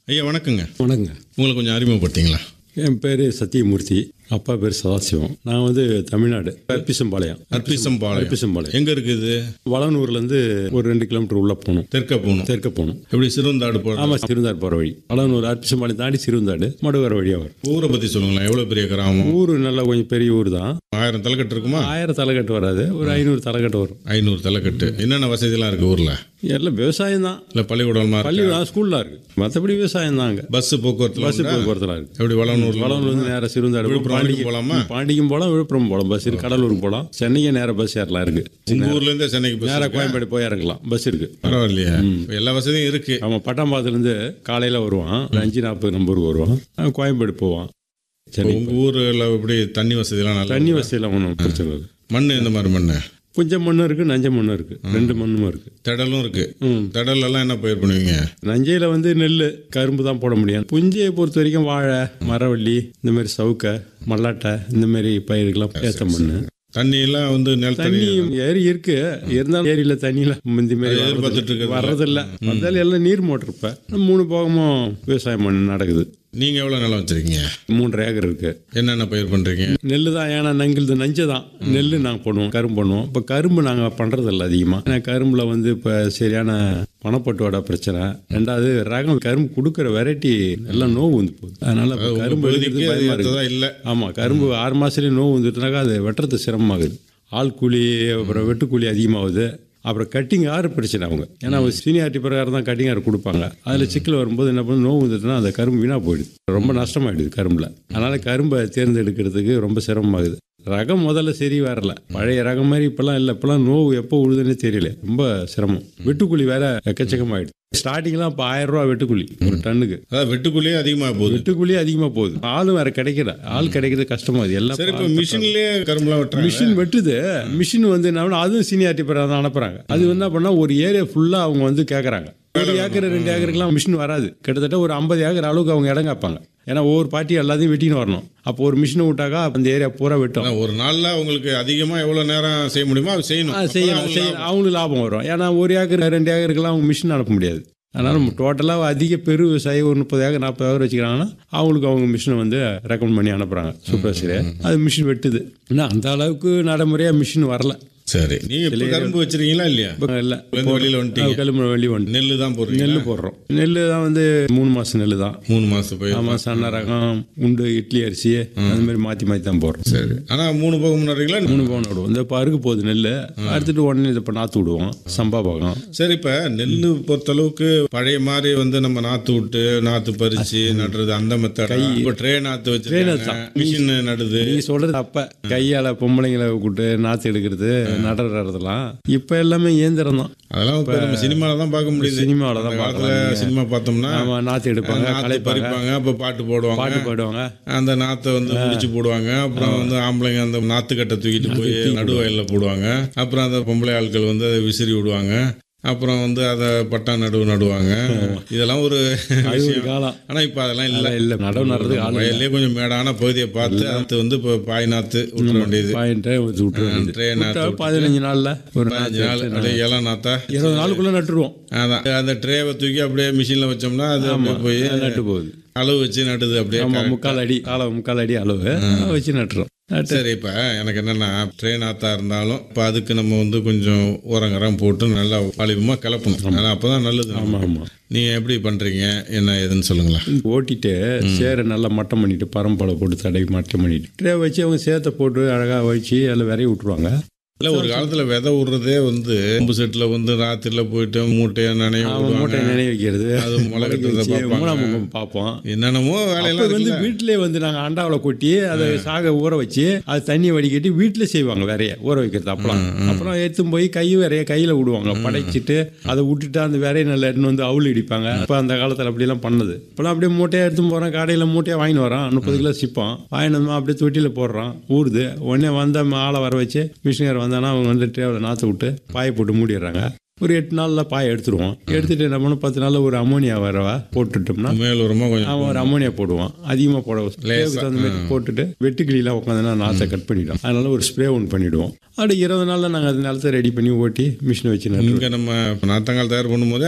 ஐயா வணக்கங்க வணக்கங்க உங்களை கொஞ்சம் அறிமுகப்படுத்திங்களா என் பேர் சத்தியமூர்த்தி அப்பா பேர் சதாசிவம் நான் வந்து தமிழ்நாடு அற்பிசம்பாளையம் அற்பிசம்பாளையம் அற்பிசம்பாளையம் எங்க இருக்குது வளனூர்லேருந்து ஒரு ரெண்டு கிலோமீட்டர் உள்ளே போகணும் தெற்க போகணும் தெற்க போகணும் எப்படி சிறுவந்தாடு போகிற ஆமாம் சிறுந்தாடு போகிற வழி வளனூர் அற்பிசம்பாளையம் தாண்டி சிறுந்தாடு மடுவர வழியாக வரும் ஊரை பற்றி சொல்லுங்களேன் எவ்வளோ பெரிய கிராமம் ஊர் நல்லா கொஞ்சம் பெரிய ஊர் தான் ஆயிரம் தலைக்கட்டு இருக்குமா ஆயிரம் தலைக்கட்டு வராது ஒரு ஐநூறு தலைக்கட்டு வரும் ஐநூறு தலைக்கட்டு என்னென்ன வசதிலாம் இருக்குது ஊரில் எல்லாம் விவசாயம் தான் இல்லை பள்ளிக்கூடமா பள்ளி இருக்கு ஸ்கூல்லாம் இருக்குது மற்றபடி விவசாயம் தான் அங்கே பஸ் போக்குவரத்து பஸ் போக்குவரத்துலாம் இருக்குது எப்படி வளனூர் வளனூர் வந்து நேராக சிறுந்தாடு விழுப்புரம் வரைக்கும் போகலாமா பாண்டிக்கும் போகலாம் விழுப்புரம் போகலாம் பஸ் இருக்கு கடலூருக்கு போகலாம் சென்னைக்கு நேராக பஸ் ஏறலாம் இருக்குது உங்கள் ஊர்லேருந்தே சென்னைக்கு பஸ் நேராக கோயம்பேடு போய் இறங்கலாம் பஸ் இருக்கு பரவாயில்லையா எல்லா வசதியும் இருக்கு அவன் பட்டாம்பாத்துலேருந்து காலையில் வருவான் ஒரு அஞ்சு நாற்பது நம்பருக்கு வருவான் அவன் கோயம்பேடு போவான் சென்னை உங்கள் ஊரில் எப்படி தண்ணி வசதிலாம் நல்லா தண்ணி வசதியெல்லாம் ஒன்றும் பிரச்சனை இல்லை மண் இந்த மாதிரி மண் கொஞ்சம் மண்ணும் இருக்குது நஞ்ச மண்ணும் இருக்குது ரெண்டு மண்ணும் இருக்குது திடலும் இருக்கு ம் திடல் எல்லாம் என்ன பயிர் பண்ணுவீங்க நஞ்சையில் வந்து நெல் கரும்பு தான் போட முடியும் புஞ்சையை பொறுத்த வரைக்கும் வாழை மரவள்ளி இந்த மாதிரி சவுக்கை மல்லாட்டை இந்த மாதிரி பயிருக்கெல்லாம் ஏற்ற மண் தண்ணி எல்லாம் வந்து நிலத்தடி தண்ணி ஏரி இருக்கு இருந்தாலும் ஏரியில தண்ணியில இந்த மாதிரி எதிர்பார்த்துட்டு இருக்கிறது வர்றதில்ல வந்தாலும் எல்லாம் நீர் மோட்டர் இப்ப மூணு போகமும் விவசாயம் பண்ண நடக்குது நீங்க எவ்வளவு நிலம் வச்சிருக்கீங்க மூன்றரை ஏக்கர் இருக்கு என்னென்ன பயிர் பண்றீங்க நெல் தான் ஏன்னா நங்கிள்து நஞ்சு தான் நெல் நாங்கள் பண்ணுவோம் கரும்பு பண்ணுவோம் இப்போ கரும்பு நாங்கள் பண்ணுறதில்ல அதிகமாக ஏன்னா கரும்பில் வந்து இப்போ சரியான பணப்பட்டுவாட பிரச்சனை ரெண்டாவது ரகம் கரும்பு கொடுக்குற வெரைட்டி எல்லாம் நோவு வந்து போகுது அதனால இப்போ கரும்பு பகுதிக்கு எடுக்கிறது அது பயமா இருக்கு ஏற்றதா இல்லை ஆமாம் கரும்பு ஆறு மாதத்துலேயே நோவு வந்துட்டுனாக்கா அது வெட்டுறது சிரமமாகுது ஆள் கூலி அப்புறம் வெட்டுக்கூலி அதிகமாகுது அப்புறம் கட்டிங் ஆறு பிரச்சனை அவங்க ஏன்னா அவங்க சீனியாரிட்டி பிரகாரம் தான் கட்டிங் ஆறு கொடுப்பாங்க அதில் சிக்கல் வரும்போது என்ன பண்ணு நோவு வந்துட்டுனா அந்த கரும்பு வீணாக போயிடுது ரொம்ப நஷ்டமாயிடுது கரும்பில் அதனால் கரும்பை தேர்ந்தெடுக்கிறதுக்கு ரொம்ப சிரமமாகுது ரகம் முதல்ல சரி வரல பழைய ரகம் மாதிரி இப்போல்லாம் இல்லை இப்போல்லாம் நோவு எப்போ உழுதுன்னே தெரியல ரொம்ப சிரமம் வெட்டுக்கூலி வேற எக்கச்சக்கமாயிடுது ஸ்டார்டிங்லாம் இப்போ ஆயிரம் ரூபா வெட்டுக்கூலி ஒரு டன்னுக்கு அதாவது வெட்டுக்குள்ளேயே அதிகமாக போகுது வெட்டுக்கூலி அதிகமாக போகுது ஆளும் வேற கிடைக்கல ஆள் கிடைக்கிறது கஷ்டமாகுது எல்லாம் சரி இப்போ மிஷின்லயே கரும்புலாம் வெட்டுறாங்க மிஷின் வெட்டுது மிஷின் வந்து என்ன பண்ணா, அதுவும் சீனியாரிட்டி பிறகு தான் அனுப்புறாங்க அது வந்து என்ன பண்ணா ஒரு ஏரியா ஃபுல்லா அவங்க வந்து கேட்குறாங்க ஒரு ஏக்கர் ரெண்டு ஏக்கருக்குலாம் மிஷின் வராது கிட்டத்தட்ட ஒரு ஐம்பது ஏக்கர் அளவுக்கு அவங்க இடம் கேட்பாங்க ஏன்னா ஒவ்வொரு பார்ட்டி எல்லாத்தையும் வெட்டின்னு வரணும் அப்போ ஒரு மிஷினை விட்டாக்கா அந்த ஏரியா பூரா வெட்டும் ஆனா, ஒரு நாள்ல உங்களுக்கு அதிகமா எவ்வளவு நேரம் செய்ய முடியுமோ அது செய்யணும் ஆ, அப்பதான் செய்யலாம் அவங்களுக்கு செய்யலாம் அவங்களுக்கு லாபம் வரும் ஏன்னா ஒரு ஏக்கர் ரெண்டு ஏக்கருக்குலாம் அவங்க மிஷின் அனுப்ப முடியாது அதனால் டோட்டலாக அதிக பெரு விவசாயி ஒரு முப்பது ஏக்கர் நாற்பது ஏக்கர் வச்சுக்கிறாங்கன்னா அவங்களுக்கு அவங்க மிஷினை வந்து ரெக்கமெண்ட் பண்ணி அனுப்புகிறாங்க சூப்பர் அது மிஷின் வெட்டுது இன்னும் அந்த அளவுக்கு நடைமுறையாக மிஷின் வரல சரி நீங்க இப்ப கரும்பு வச்சிருக்கீங்களா இல்லையா இப்போ இல்லை இருந்து வெளியில வந்துட்டீங்க கிளம்புற வழி வந்து நெல்லு தான் போடுறீங்க நெல் போடுறோம் நெல் தான் வந்து மூணு மாதம் நெல் தான் மூணு மாசம் பயிர் ஆமாம் சன்ன ரகம் உண்டு இட்லி அரிசி அது மாதிரி மாற்றி மாற்றி தான் போடுறோம் சரி ஆனா மூணு போக முன்னாடிங்களா மூணு பவுன் விடுவோம் இந்த இப்போ அறுக்கு போகுது நெல் அறுத்துட்டு உடனே இதை இப்போ நாற்று விடுவோம் சம்பா பாகம் சரி இப்ப நெல்லு பொறுத்த அளவுக்கு பழைய மாதிரி வந்து நம்ம நாத்து விட்டு நாத்து பறிச்சு நடுறது அந்த மெத்தட் இப்போ ட்ரே நாத்து வச்சு மிஷின் நடுது நீ சொல்றது அப்ப கையால பொம்பளைங்களை கூப்பிட்டு நாத்து எடுக்கிறது நடறதெல்லாம் இப்ப எல்லாமே இயந்திரம் தான் அதெல்லாம் இப்ப நம்ம சினிமால தான் பார்க்க முடியுது சினிமாவில் தான் அந்த காலத்துல பார்க்கலாம் சினிமா பார்த்தோம்னா ஆமா நாத்து எடுப்பாங்க நாத்து களைப்பாங்க பறிப்பாங்க அப்ப பாட்டு போடுவாங்க பாட்டு பாடுவாங்க அந்த நாத்தை வந்து முடிச்சு போடுவாங்க அப்புறம் வந்து ஆம்பளைங்க அந்த நாத்துக்கட்டை தூக்கிட்டு போய் நடுவயல்ல போடுவாங்க அப்புறம் அந்த பொம்பளை ஆட்கள் வந்து அதை விசிறி விடுவாங்க அப்புறம் வந்து அதை பட்டா நடுவு நடுவாங்க இதெல்லாம் ஒரு அது ஒரு காலம் ஆனா இப்ப அதெல்லாம் இல்ல அதெல்லாம் இல்ல நடவு நடுறதுக்கு ஆள் வயல்லே கொஞ்சம் மேடான பகுதியை பார்த்து நாத்து வந்து இப்போ பாய் நாத்து விட்டுற வேண்டியது பாயிண்ட்டை ஊற்றி விட்டுருவோம் ட்ரே நாத்து பதினஞ்சு நாள்ல ஒரு பதினஞ்சு நாள் அப்படியே இலை நாத்தா இருபது நாளுக்குள்ள நட்டுருவோம் அதான் அந்த ட்ரேவை தூக்கி அப்படியே மிஷினில் வச்சோம்னா அது அப்படியே போய் நட்டு போகுது அளவு வச்சு நடுது அப்படியே ஆமா முக்கால் அடி அளவு முக்கால் அடி அளவு வச்சு நட்டுறோம் நட்டு சரி இப்போ எனக்கு என்னென்னா ட்ரெயின் ஆத்தா இருந்தாலும் இப்போ அதுக்கு நம்ம வந்து கொஞ்சம் உரங்கரம் போட்டு நல்லா வாலிபமாக கலப்பணும் ஆனால் அப்போ தான் நல்லது ஆமா ஆமா நீங்கள் எப்படி பண்ணுறீங்க என்ன ஏதுன்னு சொல்லுங்களேன் ஓட்டிட்டு சேரை நல்லா மட்டம் பண்ணிட்டு பரம்பலை போட்டு தடவி மட்டம் பண்ணிட்டு ட்ரே வச்சு அவங்க சேத்தை போட்டு அழகா வச்சு அதில் விரைய விட்டுருவாங்க இல்லை ஒரு காலத்தில் விதை விடுறதே வந்து கொம்பு செட்டில் வந்து ராத்திரில போயிட்டு மூட்டையை நனைய அவன் மூட்டை விடுவாங்க நினைவு வைக்கிறது அது முளை கட்டுறதை வச்சு பார்ப்பாங்க. மூணாம் முகம் பார்ப்போம் என்னென்னமோ அப்போ வேலையெல்லாம் வந்து இருக்குல்ல? வீட்டிலே வந்து நாங்கள் அண்டாவில் கொட்டி அதை சாக ஊற வச்சு அது தண்ணியை வடிகட்டி வீட்டில் செய்வாங்க வேறைய ஊற வைக்கிறது அப்பலாம் அப்புறம் எடுத்து போய் கை வேறைய கையில் விடுவாங்க படைச்சிட்டு அதை விட்டுட்டு அந்த வேறைய நல்லா எடுத்துன்னு வந்து அவுள் இடிப்பாங்க இப்போ அந்த காலத்தில் அப்படிலாம் பண்ணது இப்போலாம் அப்படியே மூட்டையாக எடுத்து போகிறோம் கடையில் மூட்டையாக வாங்கிட்டு வரோம் முப்பது கிலோ சிப்போம் வாங்கிட்டு வந்து அப்படியே தொட்டியில் போடுறோம் ஊறுது உடனே வந்த ஆளை வர வச்சு மிஷினர் வந்தானா அவங்க வந்து டேவில் நாற்று விட்டு பாயை போட்டு மூடிடுறாங்க ஒரு எட்டு நாளில் பாயை எடுத்துருவோம் எடுத்துட்டு என்ன பண்ணணும் பத்து நாளில் ஒரு அமோனியா வரவா போட்டுட்டோம்னா மேல் உரமாக கொஞ்சம் அவன் ஒரு அமோனியா போடுவான் அதிகமாக போட ஸ்ப்ரேவுக்கு தகுந்த மாதிரி போட்டுட்டு வெட்டுக்கிளிலாம் உட்காந்துனா நாற்றை கட் பண்ணிடும் அதனால ஒரு ஸ்ப்ரே ஒன்று பண்ணிவிடுவோம் அப்படி இருபது நாளில் நாங்கள் அந்த நிலத்தை ரெடி பண்ணி ஓட்டி மிஷினை வச்சு நட்டுருவோம் இங்கே நம்ம நாத்தங்கால் தயார் பண்ணும்போது